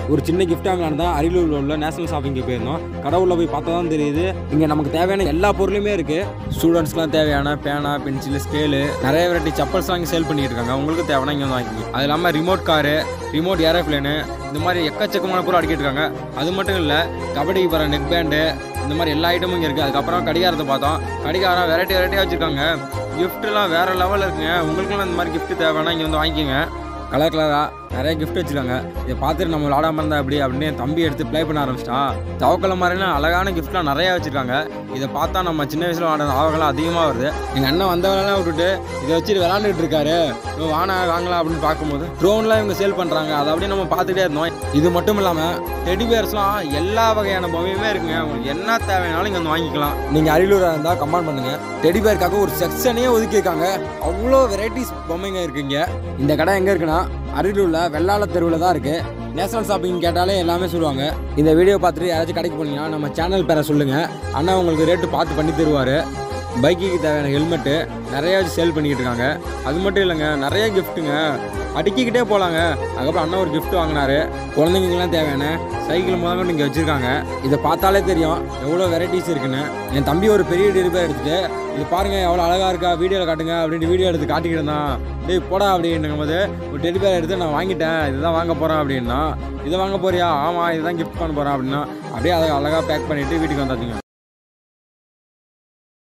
ஒரு சின்ன கிஃப்ட் வாங்கலான்னு தான் அரியலூரில் உள்ள நேஷனல் ஷாப்பிங்க்கு போயிருந்தோம் கடவுளில் போய் பார்த்தா தான் தெரியுது இங்கே நமக்கு தேவையான எல்லா பொருளுமே இருக்குது ஸ்டூடெண்ட்ஸ்க்குலாம் தேவையான பேனா பென்சில் ஸ்கேலு நிறைய வெரைட்டி செப்பல்ஸ் வாங்கி சேல் பண்ணிட்டு இருக்காங்க உங்களுக்கு தேவையான இங்கே வந்து வாங்கிக்கோங்க அது இல்லாமல் ரிமோட் காரு ரிமோட் ஏரோப்ளேனு இந்த மாதிரி எக்கச்சக்கமான பொருள் அடிக்கிட்டு இருக்காங்க அது மட்டும் இல்லை கபடிக்கு போகிற நெக் பேண்டு இந்த மாதிரி எல்லா ஐட்டமும் இங்கே இருக்குது அதுக்கப்புறம் கடிகாரத்தை பார்த்தோம் கடிகாரம் வெரைட்டி வெரைட்டியாக வச்சுருக்காங்க கிஃப்ட்லாம் வேறு லெவலில் இருக்குங்க உங்களுக்குலாம் இந்த மாதிரி gift தேவைன்னா இங்கே வந்து வாங்கிக்கோங்க கலர் கலராக நிறைய கிஃப்ட் வச்சுருக்காங்க இதை பார்த்துட்டு நம்ம விளாடாம இருந்தா எப்படி அப்படின்னு என் தம்பி எடுத்து ப்ளே பண்ண ஆரம்பிச்சிட்டான் தவக்கல மாதிரிலாம் அழகான கிஃப்ட்லாம் நிறைய வச்சுருக்காங்க இதை பார்த்தா நம்ம சின்ன வயசில் விளாட ஆவகலாம் அதிகமாக வருது எங்கள் அண்ணன் வந்தவரெல்லாம் விட்டுட்டு இதை வச்சுட்டு விளாண்டுட்டு இருக்காரு இவன் வானா வாங்கலாம் அப்படின்னு பார்க்கும்போது ட்ரோன்லாம் இவங்க சேல் பண்ணுறாங்க அதை அப்படியே நம்ம பார்த்துட்டே இருந்தோம் இது மட்டும் இல்லாமல் டெடி பேர்ஸ்லாம் எல்லா வகையான பொம்மையுமே இருக்குங்க உங்களுக்கு என்ன தேவைனாலும் இங்கே வந்து வாங்கிக்கலாம் நீங்கள் அரியலூராக இருந்தால் கமெண்ட் பண்ணுங்க டெடி பேருக்காக ஒரு செக்ஷனே ஒதுக்கியிருக்காங்க அவ்வளோ வெரைட்டிஸ் பொம்மைங்க இருக்குங்க இந்த கடை எங்கே இருக்குன்னா அரியலூரில் வெள்ளாள தெருவில் தான் இருக்குது நேஷனல் ஷாப்பிங் கேட்டாலே எல்லாமே சொல்லுவாங்க இந்த வீடியோ பார்த்துட்டு யாராச்சும் கடைக்கு போனீங்கன்னா நம்ம சேனல் பேரை சொல்லுங்கள் அண்ணா உங்களுக்கு ரேட்டு பார்த்து பண்ணி தருவார் பைக்குக்கு தேவையான ஹெல்மெட்டு நிறைய வச்சு சேல் பண்ணிக்கிட்டு இருக்காங்க அது மட்டும் இல்லைங்க நிறைய கிஃப்ட்டுங்க அடுக்கிக்கிட்டே போகலாங்க அதுக்கப்புறம் அண்ணா ஒரு gift வாங்கினாரு குழந்தைங்களுக்குலாம் தேவையான சைக்கிள் முதல்ல இங்கே வச்சுருக்காங்க இதை பார்த்தாலே தெரியும் எவ்வளோ வெரைட்டிஸ் இருக்குன்னு என் தம்பி ஒரு பெரிய டெரி பேர் எடுத்துட்டு இது பாருங்க எவ்வளோ அழகாக இருக்கா வீடியோவில் காட்டுங்க அப்படின்ட்டு வீடியோ எடுத்து காட்டிக்கிட்டு இருந்தான் டேய் போடா அப்படின்னும் போது ஒரு டெடி பேர் எடுத்து நான் வாங்கிட்டேன் இதுதான் வாங்க போகிறேன் அப்படின்னா இதை வாங்க போறியா ஆமாம் இதுதான் கிஃப்ட் பண்ண போகிறேன் அப்படின்னா அப்படியே அதை அழகாக பேக் பண்ணிவிட்டு வீட்டுக்கு வந்தாச்சுங்க